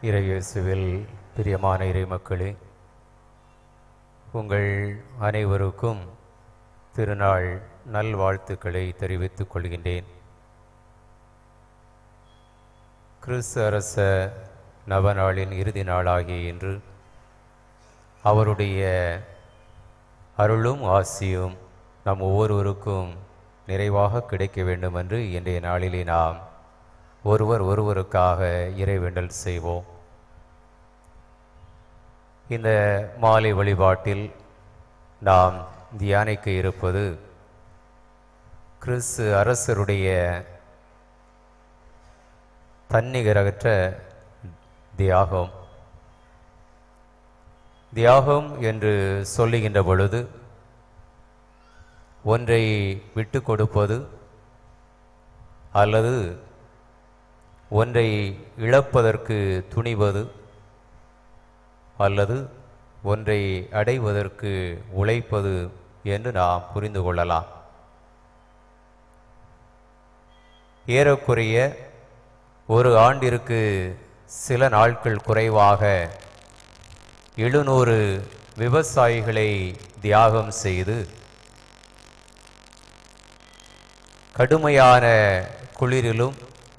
இறையேசுவில் பிரியமான இறைமக்களே உங்கள் அனைவருக்கும் திருநாள் நல்வாழ்த்துக்களை தெரிவித்துக் கொள்கின்றேன் கிறிஸ்து அரச நவநாளின் இறுதி நாளாகிய இன்று அவருடைய அருளும் ஆசியும் நம் ஒவ்வொருவருக்கும் நிறைவாக கிடைக்க வேண்டும் என்று இன்றைய நாளிலே நாம் ஒருவர் ஒருவருக்காக இறைவேண்டல் செய்வோம் இந்த மாலை வழிபாட்டில் நாம் தியானிக்க இருப்பது கிறிஸ்து அரசருடைய தன்னிகரற்ற தியாகம் தியாகம் என்று சொல்லுகின்ற பொழுது ஒன்றை விட்டு கொடுப்பது அல்லது ஒன்றை இழப்பதற்கு துணிவது அல்லது ஒன்றை அடைவதற்கு உழைப்பது என்று நாம் புரிந்து கொள்ளலாம் ஏறக்குறைய ஒரு ஆண்டிற்கு சில நாட்கள் குறைவாக எழுநூறு விவசாயிகளை தியாகம் செய்து கடுமையான குளிரிலும்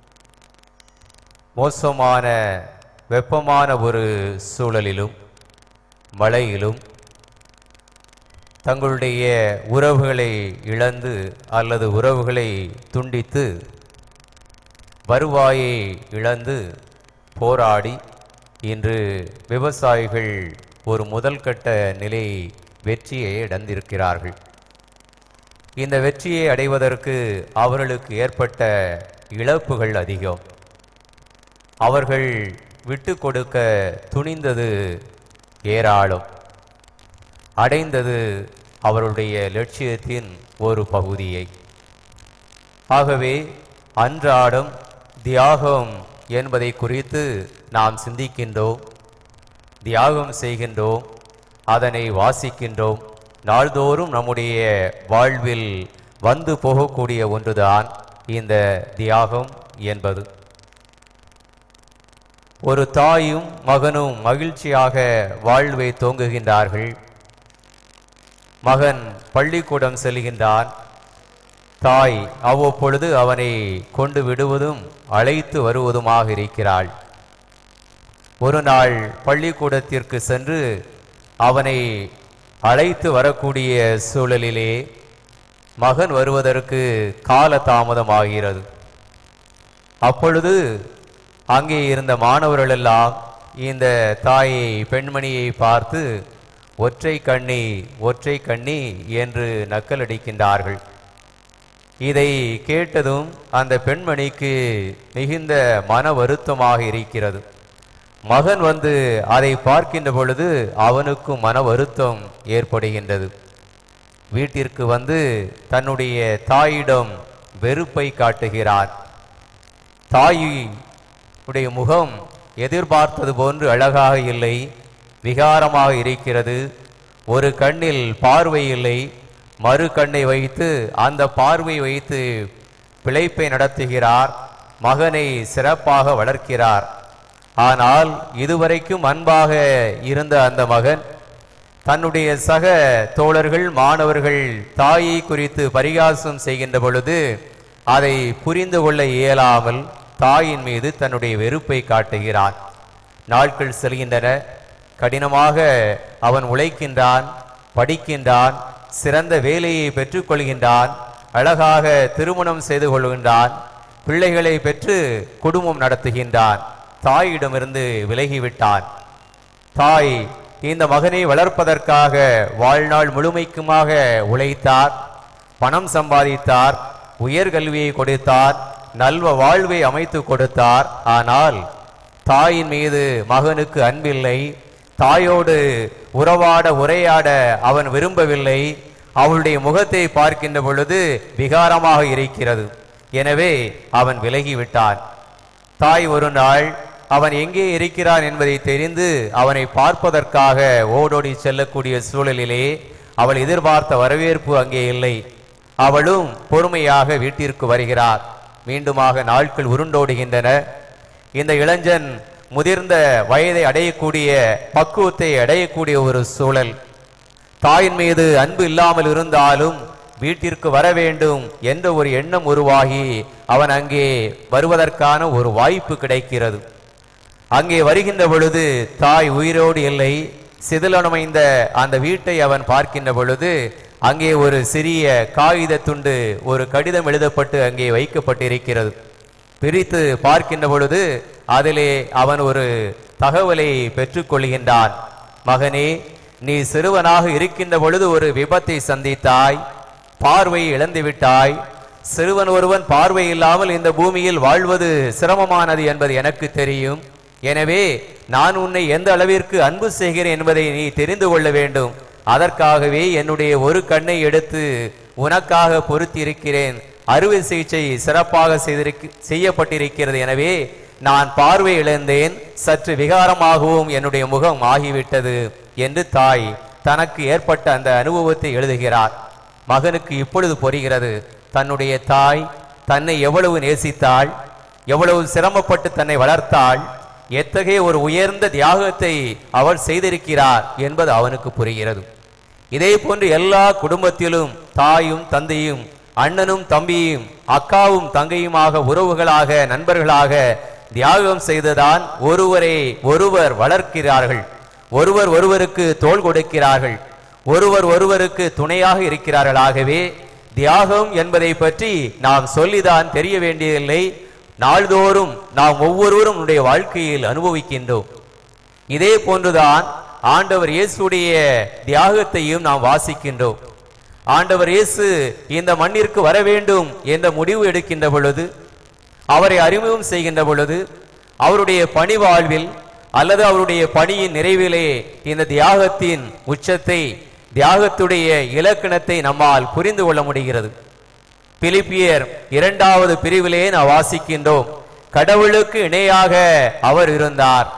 மோசமான வெப்பமான ஒரு சூழலிலும் மழையிலும் தங்களுடைய உறவுகளை இழந்து அல்லது உறவுகளை துண்டித்து வருவாயை இழந்து போராடி இன்று விவசாயிகள் ஒரு முதல் கட்ட நிலை வெற்றியை அடைந்திருக்கிறார்கள் இந்த வெற்றியை அடைவதற்கு அவர்களுக்கு ஏற்பட்ட இழப்புகள் அதிகம் அவர்கள் விட்டு கொடுக்க துணிந்தது ஏராளம் அடைந்தது அவருடைய லட்சியத்தின் ஒரு பகுதியை ஆகவே அன்றாடம் தியாகம் என்பதை குறித்து நாம் சிந்திக்கின்றோம் தியாகம் செய்கின்றோம் அதனை வாசிக்கின்றோம் நாள்தோறும் நம்முடைய வாழ்வில் வந்து போகக்கூடிய ஒன்றுதான் இந்த தியாகம் என்பது ஒரு தாயும் மகனும் மகிழ்ச்சியாக வாழ்வை தோங்குகின்றார்கள் மகன் பள்ளிக்கூடம் செல்கின்றான் தாய் அவ்வப்பொழுது அவனை கொண்டு விடுவதும் அழைத்து வருவதுமாக இருக்கிறாள் ஒரு நாள் பள்ளிக்கூடத்திற்கு சென்று அவனை அழைத்து வரக்கூடிய சூழலிலே மகன் வருவதற்கு கால தாமதமாகிறது அப்பொழுது அங்கே இருந்த மாணவர்கள் எல்லாம் இந்த தாயை பெண்மணியை பார்த்து ஒற்றை கண்ணி ஒற்றை கண்ணி என்று நக்கலடிக்கின்றார்கள் இதை கேட்டதும் அந்த பெண்மணிக்கு மிகுந்த மன வருத்தமாக இருக்கிறது மகன் வந்து அதை பார்க்கின்ற பொழுது அவனுக்கும் மன வருத்தம் ஏற்படுகின்றது வீட்டிற்கு வந்து தன்னுடைய தாயிடம் வெறுப்பை காட்டுகிறார் தாய் உடைய முகம் எதிர்பார்த்தது போன்று அழகாக இல்லை விகாரமாக இருக்கிறது ஒரு கண்ணில் பார்வை இல்லை மறு கண்ணை வைத்து அந்த பார்வை வைத்து பிழைப்பை நடத்துகிறார் மகனை சிறப்பாக வளர்க்கிறார் ஆனால் இதுவரைக்கும் அன்பாக இருந்த அந்த மகன் தன்னுடைய சக தோழர்கள் மாணவர்கள் தாயை குறித்து பரிகாசம் செய்கின்ற பொழுது அதை புரிந்து கொள்ள இயலாமல் தாயின் மீது தன்னுடைய வெறுப்பை காட்டுகிறான் நாட்கள் செல்கின்றன கடினமாக அவன் உழைக்கின்றான் படிக்கின்றான் சிறந்த வேலையை பெற்றுக்கொள்கின்றான் அழகாக திருமணம் செய்து கொள்கின்றான் பிள்ளைகளை பெற்று குடும்பம் நடத்துகின்றான் தாயிடமிருந்து விலகிவிட்டான் தாய் இந்த மகனை வளர்ப்பதற்காக வாழ்நாள் முழுமைக்குமாக உழைத்தார் பணம் சம்பாதித்தார் உயர்கல்வியை கொடுத்தார் நல்வ வாழ்வை அமைத்து கொடுத்தார் ஆனால் தாயின் மீது மகனுக்கு அன்பில்லை தாயோடு உறவாட உரையாட அவன் விரும்பவில்லை அவளுடைய முகத்தை பார்க்கின்ற பொழுது விகாரமாக இருக்கிறது எனவே அவன் விலகிவிட்டான் தாய் ஒரு நாள் அவன் எங்கே இருக்கிறான் என்பதை தெரிந்து அவனை பார்ப்பதற்காக ஓடோடி செல்லக்கூடிய சூழலிலே அவள் எதிர்பார்த்த வரவேற்பு அங்கே இல்லை அவளும் பொறுமையாக வீட்டிற்கு வருகிறார் மீண்டுமாக நாட்கள் உருண்டோடுகின்றன இந்த இளைஞன் முதிர்ந்த வயதை அடையக்கூடிய பக்குவத்தை அடையக்கூடிய ஒரு சூழல் தாயின் மீது அன்பு இல்லாமல் இருந்தாலும் வீட்டிற்கு வர வேண்டும் என்ற ஒரு எண்ணம் உருவாகி அவன் அங்கே வருவதற்கான ஒரு வாய்ப்பு கிடைக்கிறது அங்கே வருகின்ற பொழுது தாய் உயிரோடு இல்லை சிதிலனமைந்த அந்த வீட்டை அவன் பார்க்கின்ற பொழுது அங்கே ஒரு சிறிய காகித துண்டு ஒரு கடிதம் எழுதப்பட்டு அங்கே வைக்கப்பட்டிருக்கிறது பிரித்து பார்க்கின்ற பொழுது அதிலே அவன் ஒரு தகவலை பெற்றுக்கொள்கின்றான் மகனே நீ சிறுவனாக இருக்கின்ற பொழுது ஒரு விபத்தை சந்தித்தாய் பார்வை இழந்து விட்டாய் சிறுவன் ஒருவன் பார்வை இல்லாமல் இந்த பூமியில் வாழ்வது சிரமமானது என்பது எனக்கு தெரியும் எனவே நான் உன்னை எந்த அளவிற்கு அன்பு செய்கிறேன் என்பதை நீ தெரிந்து கொள்ள வேண்டும் அதற்காகவே என்னுடைய ஒரு கண்ணை எடுத்து உனக்காக பொருத்தி இருக்கிறேன் அறுவை சிகிச்சை சிறப்பாக செய்திருக்க செய்யப்பட்டிருக்கிறது எனவே நான் பார்வை இழந்தேன் சற்று விகாரமாகவும் என்னுடைய முகம் ஆகிவிட்டது என்று தாய் தனக்கு ஏற்பட்ட அந்த அனுபவத்தை எழுதுகிறார் மகனுக்கு இப்பொழுது புரிகிறது தன்னுடைய தாய் தன்னை எவ்வளவு நேசித்தாள் எவ்வளவு சிரமப்பட்டு தன்னை வளர்த்தாள் எத்தகைய ஒரு உயர்ந்த தியாகத்தை அவள் செய்திருக்கிறார் என்பது அவனுக்கு புரிகிறது இதே போன்று எல்லா குடும்பத்திலும் தாயும் தந்தையும் அண்ணனும் தம்பியும் அக்காவும் தங்கையுமாக உறவுகளாக நண்பர்களாக தியாகம் செய்துதான் ஒருவரை ஒருவர் வளர்க்கிறார்கள் ஒருவர் ஒருவருக்கு தோள் கொடுக்கிறார்கள் ஒருவர் ஒருவருக்கு துணையாக இருக்கிறார்கள் ஆகவே தியாகம் என்பதை பற்றி நாம் சொல்லிதான் தெரிய வேண்டியதில்லை நாள்தோறும் நாம் ஒவ்வொருவரும் நம்முடைய வாழ்க்கையில் அனுபவிக்கின்றோம் இதே போன்றுதான் ஆண்டவர் இயேசுடைய தியாகத்தையும் நாம் வாசிக்கின்றோம் ஆண்டவர் இயேசு இந்த மண்ணிற்கு வர வேண்டும் என்ற முடிவு எடுக்கின்ற பொழுது அவரை அறிமுகம் செய்கின்ற பொழுது அவருடைய பணி வாழ்வில் அல்லது அவருடைய பணியின் நிறைவிலே இந்த தியாகத்தின் உச்சத்தை தியாகத்துடைய இலக்கணத்தை நம்மால் புரிந்து கொள்ள முடிகிறது பிலிப்பியர் இரண்டாவது பிரிவிலே நாம் வாசிக்கின்றோம் கடவுளுக்கு இணையாக அவர் இருந்தார்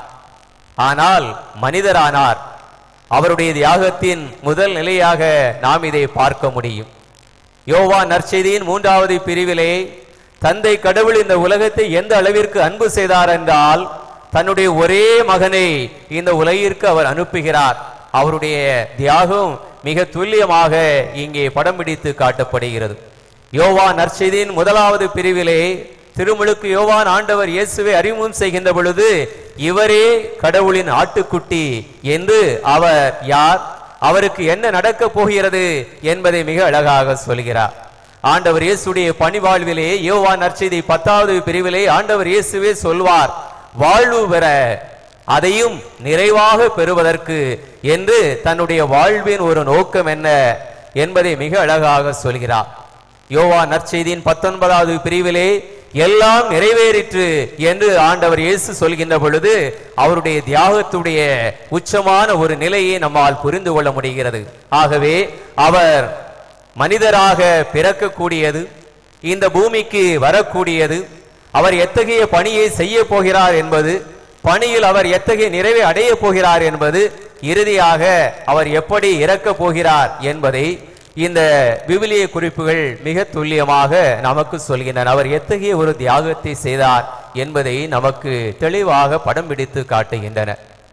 ஆனால் மனிதரானார் அவருடைய தியாகத்தின் முதல் நிலையாக நாம் இதை பார்க்க முடியும் யோவா நற்செய்தியின் மூன்றாவது பிரிவிலே தந்தை கடவுள் இந்த உலகத்தை எந்த அளவிற்கு அன்பு செய்தார் என்றால் தன்னுடைய ஒரே மகனை இந்த உலகிற்கு அவர் அனுப்புகிறார் அவருடைய தியாகம் மிக துல்லியமாக இங்கே படம் பிடித்து காட்டப்படுகிறது யோவா நற்செய்தியின் முதலாவது பிரிவிலே திருமுழுக்கு யோவான் ஆண்டவர் இயேசுவை அறிமுகம் செய்கின்ற பொழுது இவரே கடவுளின் ஆட்டுக்குட்டி என்று அவர் யார் அவருக்கு என்ன நடக்கப் போகிறது என்பதை மிக அழகாக சொல்கிறார் ஆண்டவர் இயேசுடைய பணி வாழ்விலே யோவா நற்செய்தி பத்தாவது பிரிவிலே ஆண்டவர் இயேசுவே சொல்வார் வாழ்வு பெற அதையும் நிறைவாக பெறுவதற்கு என்று தன்னுடைய வாழ்வின் ஒரு நோக்கம் என்ன என்பதை மிக அழகாக சொல்கிறார் யோவா நற்செய்தியின் பத்தொன்பதாவது பிரிவிலே எல்லாம் நிறைவேறிற்று என்று ஆண்டவர் இயேசு சொல்கின்ற பொழுது அவருடைய தியாகத்துடைய உச்சமான ஒரு நிலையை நம்மால் புரிந்து கொள்ள முடிகிறது ஆகவே அவர் மனிதராக பிறக்கக்கூடியது இந்த பூமிக்கு வரக்கூடியது அவர் எத்தகைய பணியை செய்ய போகிறார் என்பது பணியில் அவர் எத்தகைய நிறைவை அடைய போகிறார் என்பது இறுதியாக அவர் எப்படி இறக்கப் போகிறார் என்பதை இந்த விவிலிய குறிப்புகள் மிக துல்லியமாக நமக்கு சொல்கின்றன அவர் எத்தகைய ஒரு தியாகத்தை செய்தார் என்பதை நமக்கு தெளிவாக படம் பிடித்து காட்டுகின்றன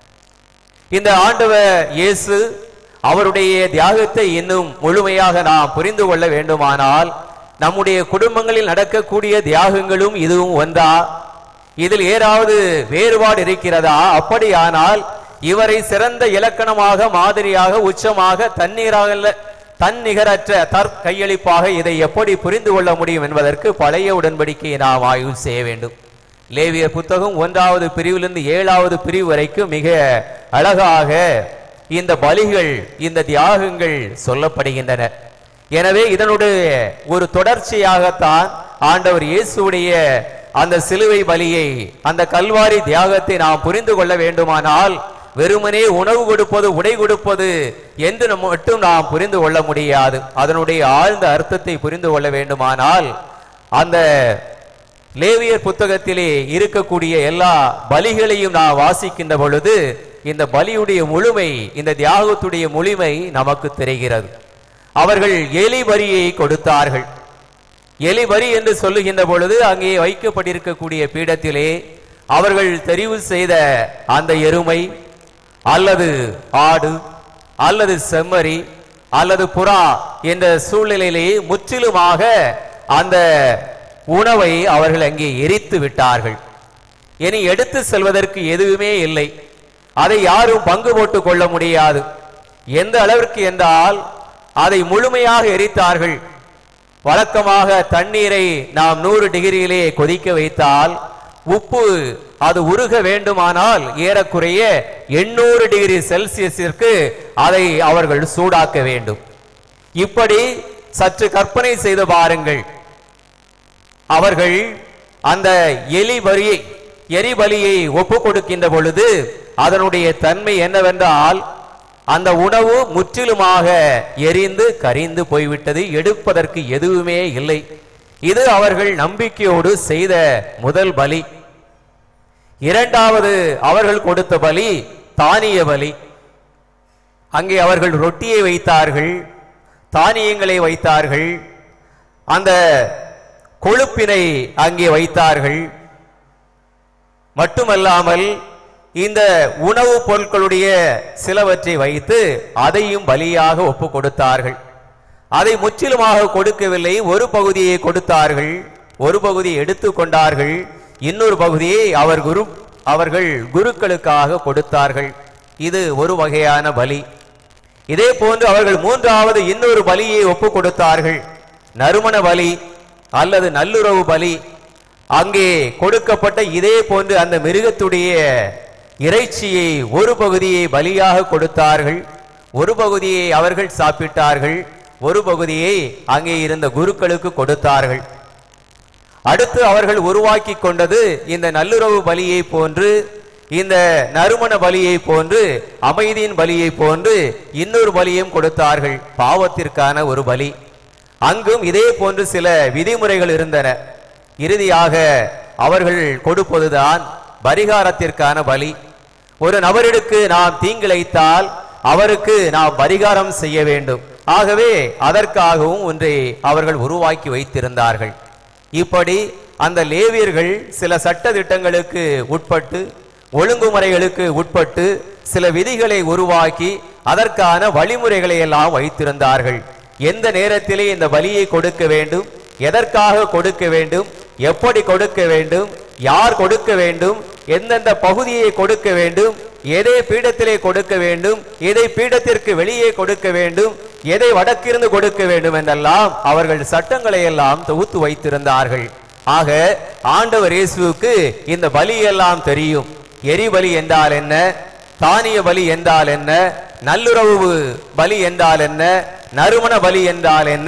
இந்த ஆண்டவர் இயேசு அவருடைய தியாகத்தை இன்னும் முழுமையாக நாம் புரிந்து கொள்ள வேண்டுமானால் நம்முடைய குடும்பங்களில் நடக்கக்கூடிய தியாகங்களும் இதுவும் ஒன்றா இதில் ஏதாவது வேறுபாடு இருக்கிறதா அப்படியானால் இவரை சிறந்த இலக்கணமாக மாதிரியாக உச்சமாக தண்ணீராக தன்னிகரற்ற தற்கையளிப்பாக இதை எப்படி புரிந்து கொள்ள முடியும் என்பதற்கு பழைய உடன்படிக்கையை நாம் ஆய்வு செய்ய வேண்டும் லேவியர் புத்தகம் ஒன்றாவது பிரிவிலிருந்து ஏழாவது பிரிவு வரைக்கும் மிக அழகாக இந்த பலிகள் இந்த தியாகங்கள் சொல்லப்படுகின்றன எனவே இதனுடைய ஒரு தொடர்ச்சியாகத்தான் ஆண்டவர் இயேசுடைய அந்த சிலுவை பலியை அந்த கல்வாரி தியாகத்தை நாம் புரிந்து கொள்ள வேண்டுமானால் வெறுமனே உணவு கொடுப்பது உடை கொடுப்பது என்று நம்ம மட்டும் நாம் புரிந்து கொள்ள முடியாது அதனுடைய ஆழ்ந்த அர்த்தத்தை புரிந்து கொள்ள வேண்டுமானால் அந்த லேவியர் புத்தகத்திலே இருக்கக்கூடிய எல்லா பலிகளையும் நான் வாசிக்கின்ற பொழுது இந்த பலியுடைய முழுமை இந்த தியாகத்துடைய முழுமை நமக்கு தெரிகிறது அவர்கள் எலி வரியை கொடுத்தார்கள் எலி வரி என்று சொல்லுகின்ற பொழுது அங்கே வைக்கப்பட்டிருக்கக்கூடிய பீடத்திலே அவர்கள் தெரிவு செய்த அந்த எருமை அல்லது ஆடு அல்லது செம்மறி அல்லது புறா என்ற சூழ்நிலையிலே முற்றிலுமாக அந்த உணவை அவர்கள் அங்கே எரித்து விட்டார்கள் இனி எடுத்து செல்வதற்கு எதுவுமே இல்லை அதை யாரும் பங்கு போட்டுக் கொள்ள முடியாது எந்த அளவிற்கு என்றால் அதை முழுமையாக எரித்தார்கள் வழக்கமாக தண்ணீரை நாம் நூறு டிகிரியிலே கொதிக்க வைத்தால் உப்பு அது உருக வேண்டுமானால் ஏறக்குறைய எண்ணூறு டிகிரி செல்சியஸிற்கு அதை அவர்கள் சூடாக்க வேண்டும் இப்படி சற்று கற்பனை செய்து பாருங்கள் அவர்கள் அந்த எலி வரியை எரிபலியை ஒப்பு கொடுக்கின்ற பொழுது அதனுடைய தன்மை என்னவென்றால் அந்த உணவு முற்றிலுமாக எரிந்து கரிந்து போய்விட்டது எடுப்பதற்கு எதுவுமே இல்லை இது அவர்கள் நம்பிக்கையோடு செய்த முதல் பலி இரண்டாவது அவர்கள் கொடுத்த பலி தானிய பலி அங்கே அவர்கள் ரொட்டியை வைத்தார்கள் தானியங்களை வைத்தார்கள் அந்த கொழுப்பினை அங்கே வைத்தார்கள் மட்டுமல்லாமல் இந்த உணவுப் பொருட்களுடைய சிலவற்றை வைத்து அதையும் பலியாக ஒப்பு கொடுத்தார்கள் அதை முற்றிலுமாக கொடுக்கவில்லை ஒரு பகுதியை கொடுத்தார்கள் ஒரு பகுதியை எடுத்து கொண்டார்கள் இன்னொரு பகுதியை அவர் குரு அவர்கள் குருக்களுக்காக கொடுத்தார்கள் இது ஒரு வகையான பலி இதே போன்று அவர்கள் மூன்றாவது இன்னொரு பலியை ஒப்பு கொடுத்தார்கள் நறுமண பலி அல்லது நல்லுறவு பலி அங்கே கொடுக்கப்பட்ட இதே போன்று அந்த மிருகத்துடைய இறைச்சியை ஒரு பகுதியை பலியாக கொடுத்தார்கள் ஒரு பகுதியை அவர்கள் சாப்பிட்டார்கள் ஒரு பகுதியை அங்கே இருந்த குருக்களுக்கு கொடுத்தார்கள் அடுத்து அவர்கள் உருவாக்கி கொண்டது இந்த நல்லுறவு பலியை போன்று இந்த நறுமண பலியை போன்று அமைதியின் பலியை போன்று இன்னொரு பலியும் கொடுத்தார்கள் பாவத்திற்கான ஒரு பலி அங்கும் இதே போன்று சில விதிமுறைகள் இருந்தன இறுதியாக அவர்கள் கொடுப்பதுதான் பரிகாரத்திற்கான பலி ஒரு நபரிற்கு நாம் தீங்கிழைத்தால் அவருக்கு நாம் பரிகாரம் செய்ய வேண்டும் ஆகவே அதற்காகவும் ஒன்றை அவர்கள் உருவாக்கி வைத்திருந்தார்கள் இப்படி அந்த லேவியர்கள் சில சட்ட திட்டங்களுக்கு உட்பட்டு ஒழுங்குமுறைகளுக்கு உட்பட்டு சில விதிகளை உருவாக்கி அதற்கான வழிமுறைகளை எல்லாம் வைத்திருந்தார்கள் எந்த நேரத்திலே இந்த பலியை கொடுக்க வேண்டும் எதற்காக கொடுக்க வேண்டும் எப்படி கொடுக்க வேண்டும் யார் கொடுக்க வேண்டும் எந்தெந்த பகுதியை கொடுக்க வேண்டும் எதை பீடத்திலே கொடுக்க வேண்டும் எதை பீடத்திற்கு வெளியே கொடுக்க வேண்டும் எதை வடக்கிருந்து கொடுக்க வேண்டும் என்றெல்லாம் அவர்கள் சட்டங்களை எல்லாம் தொகுத்து வைத்திருந்தார்கள் ஆக ஆண்டவர் இயேசுவுக்கு இந்த பலி எல்லாம் தெரியும் எரிபலி என்றால் என்ன தானிய பலி என்றால் என்ன நல்லுறவு பலி என்றால் என்ன நறுமண பலி என்றால் என்ன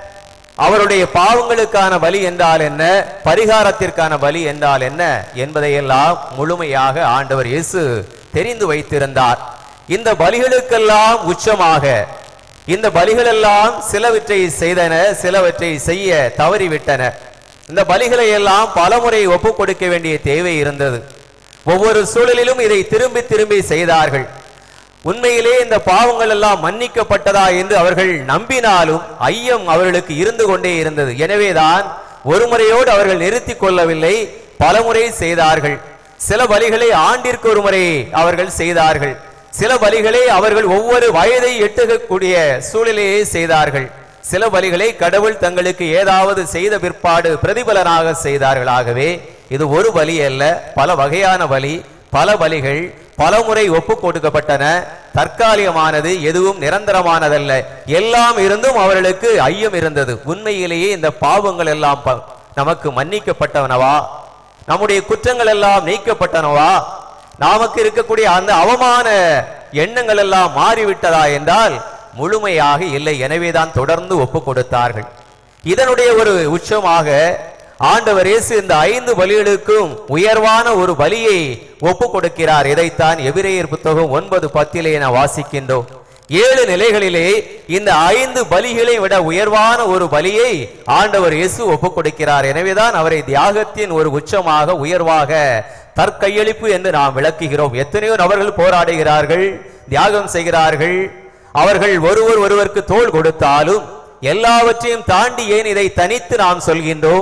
அவருடைய பாவங்களுக்கான பலி என்றால் என்ன பரிகாரத்திற்கான பலி என்றால் என்ன என்பதையெல்லாம் முழுமையாக ஆண்டவர் இயேசு தெரிந்து வைத்திருந்தார் இந்த பலிகளுக்கெல்லாம் உச்சமாக இந்த பலிகளெல்லாம் சிலவற்றை செய்தன சிலவற்றை செய்ய தவறிவிட்டன இந்த பலிகளை எல்லாம் பலமுறை ஒப்பு கொடுக்க வேண்டிய தேவை இருந்தது ஒவ்வொரு சூழலிலும் இதை திரும்பி திரும்பி செய்தார்கள் உண்மையிலே இந்த பாவங்கள் எல்லாம் மன்னிக்கப்பட்டதா என்று அவர்கள் நம்பினாலும் ஐயம் அவர்களுக்கு இருந்து கொண்டே இருந்தது எனவேதான் ஒரு முறையோடு அவர்கள் நிறுத்திக் கொள்ளவில்லை பலமுறை செய்தார்கள் சில பலிகளை ஆண்டிற்கு ஒரு முறை அவர்கள் செய்தார்கள் சில பலிகளை அவர்கள் ஒவ்வொரு வயதை எட்டுகக்கூடிய சூழலையே செய்தார்கள் சில பலிகளை கடவுள் தங்களுக்கு ஏதாவது செய்த பிற்பாடு பிரதிபலனாக செய்தார்கள் ஆகவே இது ஒரு பலி அல்ல பல வகையான பலி பல பலிகள் பலமுறை ஒப்பு கொடுக்கப்பட்டன தற்காலிகமானது எதுவும் நிரந்தரமானதல்ல எல்லாம் இருந்தும் அவர்களுக்கு ஐயம் இருந்தது உண்மையிலேயே இந்த பாவங்கள் எல்லாம் ப- நமக்கு மன்னிக்கப்பட்டவனவா நம்முடைய குற்றங்கள் எல்லாம் நீக்கப்பட்டனவா நமக்கு இருக்கக்கூடிய அந்த அவமான எண்ணங்கள் எல்லாம் மாறிவிட்டதா என்றால் முழுமையாக இல்லை எனவேதான் தொடர்ந்து ஒப்பு கொடுத்தார்கள் இதனுடைய ஒரு உச்சமாக ஆண்டவர் இயேசு இந்த ஐந்து பலிகளுக்கும் உயர்வான ஒரு பலியை ஒப்பு கொடுக்கிறார் இதைத்தான் எபிரேயர் புத்தகம் ஒன்பது பத்திலே நான் வாசிக்கின்றோம் ஏழு நிலைகளிலே இந்த ஐந்து பலிகளை விட உயர்வான ஒரு பலியை ஆண்டவர் இயேசு ஒப்பு கொடுக்கிறார் எனவேதான் அவரை தியாகத்தின் ஒரு உச்சமாக உயர்வாக தற்கையளிப்பு என்று நாம் விளக்குகிறோம் எத்தனையோ நபர்கள் போராடுகிறார்கள் தியாகம் செய்கிறார்கள் அவர்கள் ஒருவர் ஒருவருக்கு தோள் கொடுத்தாலும் எல்லாவற்றையும் தாண்டி ஏன் இதை தனித்து நாம் சொல்கின்றோம்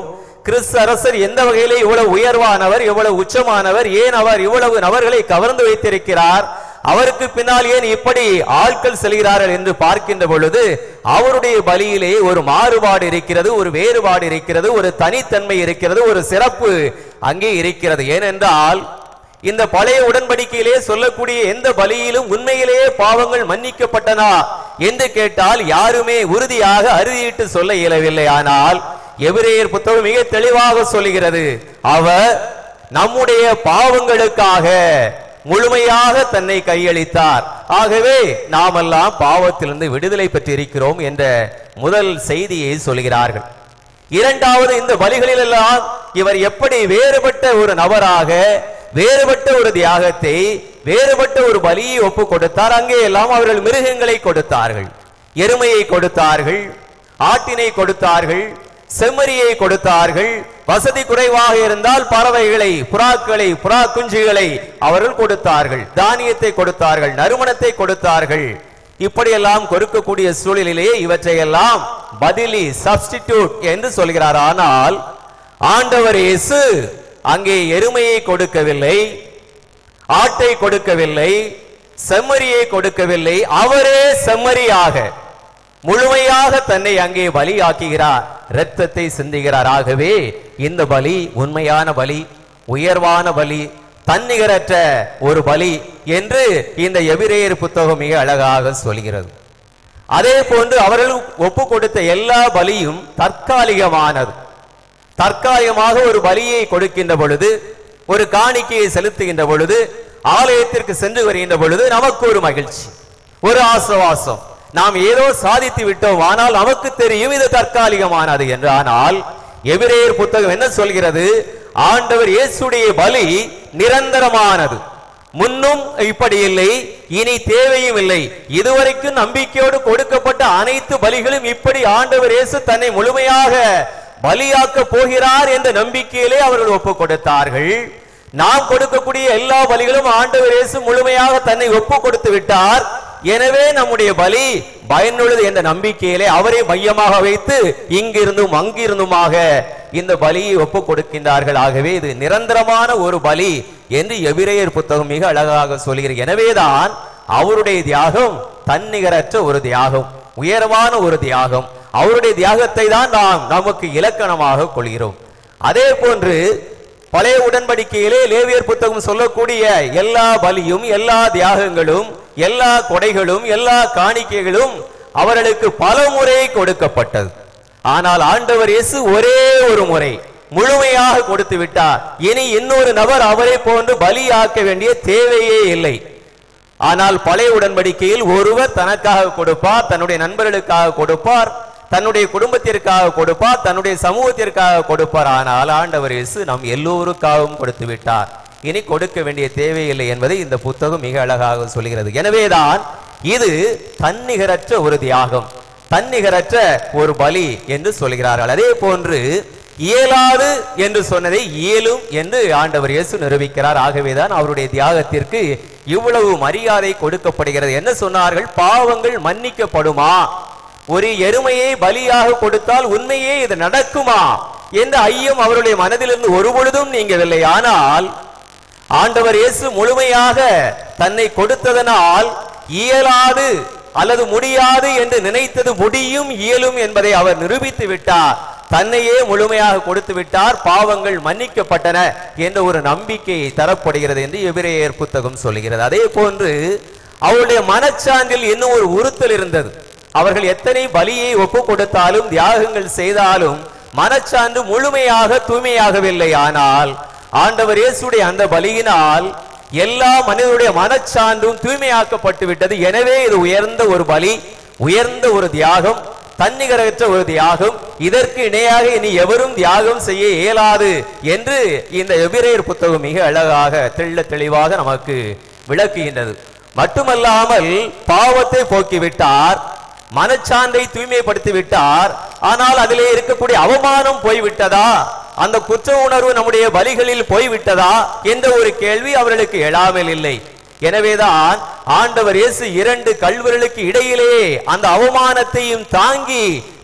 கிறிஸ்து அரசர் எந்த வகையிலே இவ்வளவு உயர்வானவர் இவ்வளவு உச்சமானவர் ஏன் அவர் இவ்வளவு நபர்களை கவர்ந்து வைத்திருக்கிறார் அவருக்கு பின்னால் ஏன் இப்படி ஆட்கள் செல்கிறார்கள் என்று பார்க்கின்ற பொழுது அவருடைய பலியிலே ஒரு மாறுபாடு இருக்கிறது ஒரு வேறுபாடு இருக்கிறது ஒரு தனித்தன்மை இருக்கிறது ஒரு சிறப்பு அங்கே இருக்கிறது ஏனென்றால் இந்த பழைய உடன்படிக்கையிலே சொல்லக்கூடிய எந்த பலியிலும் உண்மையிலேயே பாவங்கள் மன்னிக்கப்பட்டனா என்று கேட்டால் யாருமே உறுதியாக அறுதியிட்டு சொல்ல இயலவில்லை ஆனால் எபிரேயர் புத்தகம் மிக தெளிவாக சொல்லுகிறது அவர் நம்முடைய பாவங்களுக்காக முழுமையாக தன்னை கையளித்தார் ஆகவே நாமெல்லாம் பாவத்திலிருந்து விடுதலை பெற்றிருக்கிறோம் என்ற முதல் செய்தியை சொல்கிறார்கள் இரண்டாவது இந்த பலிகளில் எல்லாம் இவர் எப்படி வேறுபட்ட ஒரு நபராக வேறுபட்ட ஒரு தியாகத்தை வேறுபட்ட ஒரு பலியை ஒப்பு கொடுத்தார் அங்கே எல்லாம் அவர்கள் மிருகங்களை கொடுத்தார்கள் எருமையை கொடுத்தார்கள் ஆட்டினை கொடுத்தார்கள் செம்மறியை கொடுத்தார்கள் வசதி குறைவாக இருந்தால் பறவைகளை புறாக்களை புறா குஞ்சுகளை அவர்கள் கொடுத்தார்கள் தானியத்தை கொடுத்தார்கள் நறுமணத்தை கொடுத்தார்கள் இப்படியெல்லாம் கொடுக்கக்கூடிய சூழலிலே இவற்றையெல்லாம் பதிலி சப்ஸ்டிடியூட் என்று சொல்கிறார் ஆனால் ஆண்டவர் இயேசு அங்கே எருமையை கொடுக்கவில்லை ஆட்டை கொடுக்கவில்லை செம்மறியை கொடுக்கவில்லை அவரே செம்மறியாக முழுமையாக தன்னை அங்கே பலியாக்குகிறார் இரத்தத்தை சிந்துகிறார் ஆகவே இந்த பலி உண்மையான பலி உயர்வான பலி தன்னிகரற்ற ஒரு பலி என்று இந்த எபிரேயர் புத்தகம் மிக அழகாக சொல்கிறது அதே போன்று அவர்கள் ஒப்பு கொடுத்த எல்லா பலியும் தற்காலிகமானது தற்காலிகமாக ஒரு பலியை கொடுக்கின்ற பொழுது ஒரு காணிக்கையை செலுத்துகின்ற பொழுது ஆலயத்திற்கு சென்று வருகின்ற பொழுது நமக்கு ஒரு மகிழ்ச்சி ஒரு ஆசுவாசம் நாம் ஏதோ சாதித்து விட்டோம் ஆனால் நமக்கு தெரியும் இது தற்காலிகமானது என்று ஆனால் எபிரேயர் புத்தகம் என்ன சொல்கிறது ஆண்டவர் இயேசுடைய பலி நிரந்தரமானது முன்னும் இப்படி இல்லை இனி தேவையும் இல்லை இதுவரைக்கும் நம்பிக்கையோடு கொடுக்கப்பட்ட அனைத்து பலிகளும் இப்படி ஆண்டவர் இயேசு தன்னை முழுமையாக பலியாக்க போகிறார் என்ற நம்பிக்கையிலே அவர்கள் ஒப்பு கொடுத்தார்கள் நாம் கொடுக்கக்கூடிய எல்லா பலிகளும் ஆண்டவர் இயேசு முழுமையாக தன்னை ஒப்பு கொடுத்து விட்டார் எனவே நம்முடைய பலி பயனுள்ளது என்ற நம்பிக்கையிலே அவரை மையமாக வைத்து இங்கிருந்தும் அங்கிருந்துமாக இந்த பலியை ஒப்பு கொடுக்கின்றார்கள் ஆகவே இது நிரந்தரமான ஒரு பலி என்று எபிரேயர் புத்தகம் மிக அழகாக சொல்கிறது எனவேதான் அவருடைய தியாகம் தன்னிகரற்ற ஒரு தியாகம் உயர்வான ஒரு தியாகம் அவருடைய தியாகத்தை தான் நாம் நமக்கு இலக்கணமாக கொள்கிறோம் அதே போன்று பழைய உடன்படிக்கையிலே லேவியர் புத்தகம் சொல்லக்கூடிய எல்லா பலியும் எல்லா தியாகங்களும் எல்லா கொடைகளும் எல்லா காணிக்கைகளும் அவர்களுக்கு பல முறை கொடுக்கப்பட்டது ஆனால் ஆண்டவர் இயேசு ஒரே ஒரு முறை முழுமையாக கொடுத்து விட்டார் இனி இன்னொரு நபர் அவரை போன்று பலியாக்க வேண்டிய தேவையே இல்லை ஆனால் பழைய உடன்படிக்கையில் ஒருவர் தனக்காக கொடுப்பார் தன்னுடைய நண்பர்களுக்காக கொடுப்பார் தன்னுடைய குடும்பத்திற்காக கொடுப்பார் தன்னுடைய சமூகத்திற்காக கொடுப்பார் ஆனால் ஆண்டவர் இயேசு நம் எல்லோருக்காகவும் கொடுத்து விட்டார் இனி கொடுக்க வேண்டிய தேவையில்லை என்பதை இந்த புத்தகம் மிக அழகாக சொல்கிறது எனவேதான் இது தன்னிகரற்ற ஒரு தியாகம் தன்னிகரற்ற ஒரு பலி என்று சொல்கிறார்கள் அதே போன்று இயலாது என்று சொன்னதை இயலும் என்று ஆண்டவர் இயேசு நிரூபிக்கிறார் ஆகவேதான் அவருடைய தியாகத்திற்கு இவ்வளவு மரியாதை கொடுக்கப்படுகிறது என்ன சொன்னார்கள் பாவங்கள் மன்னிக்கப்படுமா ஒரு எருமையை பலியாக கொடுத்தால் உண்மையே இது நடக்குமா என்ற ஐயம் அவருடைய மனதிலிருந்து ஒருபொழுதும் நீங்கவில்லை ஆனால் ஆண்டவர் இயேசு முழுமையாக தன்னை கொடுத்ததனால் இயலாது அல்லது முடியாது என்று நினைத்தது முடியும் இயலும் என்பதை அவர் நிரூபித்து விட்டார் தன்னையே முழுமையாக கொடுத்து விட்டார் பாவங்கள் மன்னிக்கப்பட்டன என்ற ஒரு நம்பிக்கை தரப்படுகிறது என்று எபிரேயர் புத்தகம் சொல்கிறது அதே போன்று அவருடைய மனச்சான்றில் இன்னும் ஒரு உறுத்தல் இருந்தது அவர்கள் எத்தனை பலியை ஒப்பு கொடுத்தாலும் தியாகங்கள் செய்தாலும் மனச்சான்று முழுமையாக தூய்மையாகவில்லை ஆனால் ஆண்டவர் இயேசுடைய அந்த பலியினால் எல்லா மனிதனுடைய மனச்சான்றும் தூய்மையாக்கப்பட்டு விட்டது எனவே இது உயர்ந்த ஒரு பலி உயர்ந்த ஒரு தியாகம் தன்னிகரற்ற ஒரு தியாகம் இதற்கு இணையாக இனி எவரும் தியாகம் செய்ய இயலாது என்று இந்த எபிரேயர் புத்தகம் மிக அழகாக தெள்ள தெளிவாக நமக்கு விளக்குகின்றது மட்டுமல்லாமல் பாவத்தை போக்கிவிட்டார் மனச்சான்றை தூய்மைப்படுத்தி விட்டார் ஆனால் அதிலே இருக்கக்கூடிய அவமானம் போய்விட்டதா அந்த குற்ற உணர்வு நம்முடைய பலிகளில் போய்விட்டதா என்ற ஒரு கேள்வி அவர்களுக்கு எழாமல் இல்லை எனவேதான் ஆண்டவர் இயேசு இரண்டு கல்வர்களுக்கு இடையிலே அந்த அவமானத்தையும் தாங்கி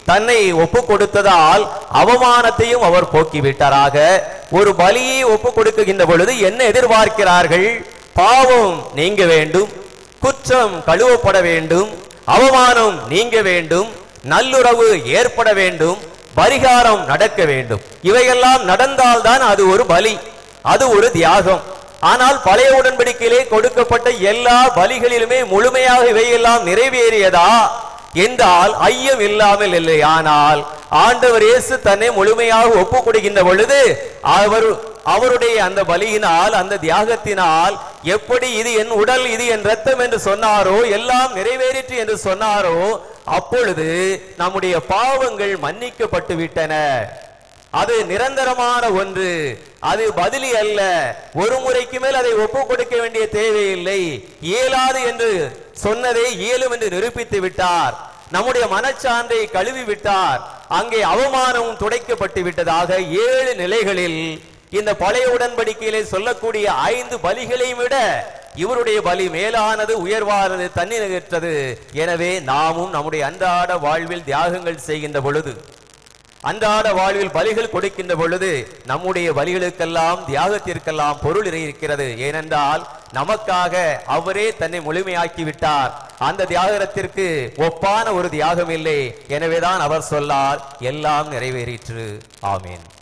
தன்னை ஒப்பு கொடுத்ததால் அவமானத்தையும் அவர் போக்கிவிட்டாராக ஒரு பலியை ஒப்பு கொடுக்குகின்ற பொழுது என்ன எதிர்பார்க்கிறார்கள் பாவம் நீங்க வேண்டும் குற்றம் கழுவப்பட வேண்டும் அவமானம் நீங்க வேண்டும் நல்லுறவு ஏற்பட வேண்டும் பரிகாரம் நடக்க வேண்டும் இவையெல்லாம் நடந்தால்தான் அது ஒரு பலி அது ஒரு தியாகம் ஆனால் பழைய உடன்படிக்கையிலே கொடுக்கப்பட்ட எல்லா பலிகளிலுமே முழுமையாக இவையெல்லாம் நிறைவேறியதா என்றால் ஐயம் இல்லாமல் இல்லை ஆனால் ஆண்டவர் இயேசு தன்னை முழுமையாக ஒப்பு கொடுக்கின்ற பொழுது அவர் அவருடைய அந்த பலியினால் அந்த தியாகத்தினால் எப்படி இது என் உடல் இது என் ரத்தம் என்று சொன்னாரோ எல்லாம் நிறைவேறிற்று என்று சொன்னாரோ அப்பொழுது நம்முடைய பாவங்கள் மன்னிக்கப்பட்டு விட்டன அது நிரந்தரமான ஒன்று அது பதிலி அல்ல ஒரு முறைக்கு மேல் அதை ஒப்பு கொடுக்க வேண்டிய தேவையில்லை இயலாது என்று சொன்னதை இயலும் என்று நிரூபித்து விட்டார் நம்முடைய மனச்சான்றை கழுவி விட்டார் அங்கே அவமானமும் துடைக்கப்பட்டு விட்டதாக ஏழு நிலைகளில் இந்த பழைய உடன்படிக்கையிலே சொல்லக்கூடிய ஐந்து பலிகளை விட இவருடைய பலி மேலானது உயர்வானது தன்னிகற்றது எனவே நாமும் நம்முடைய அன்றாட வாழ்வில் தியாகங்கள் செய்கின்ற பொழுது அன்றாட வாழ்வில் பலிகள் கொடுக்கின்ற பொழுது நம்முடைய பலிகளுக்கெல்லாம் தியாகத்திற்கெல்லாம் பொருள் இருக்கிறது ஏனென்றால் நமக்காக அவரே தன்னை முழுமையாக்கி விட்டார் அந்த தியாகத்திற்கு ஒப்பான ஒரு தியாகம் இல்லை எனவேதான் அவர் சொல்லார் எல்லாம் நிறைவேறிற்று ஆமீன்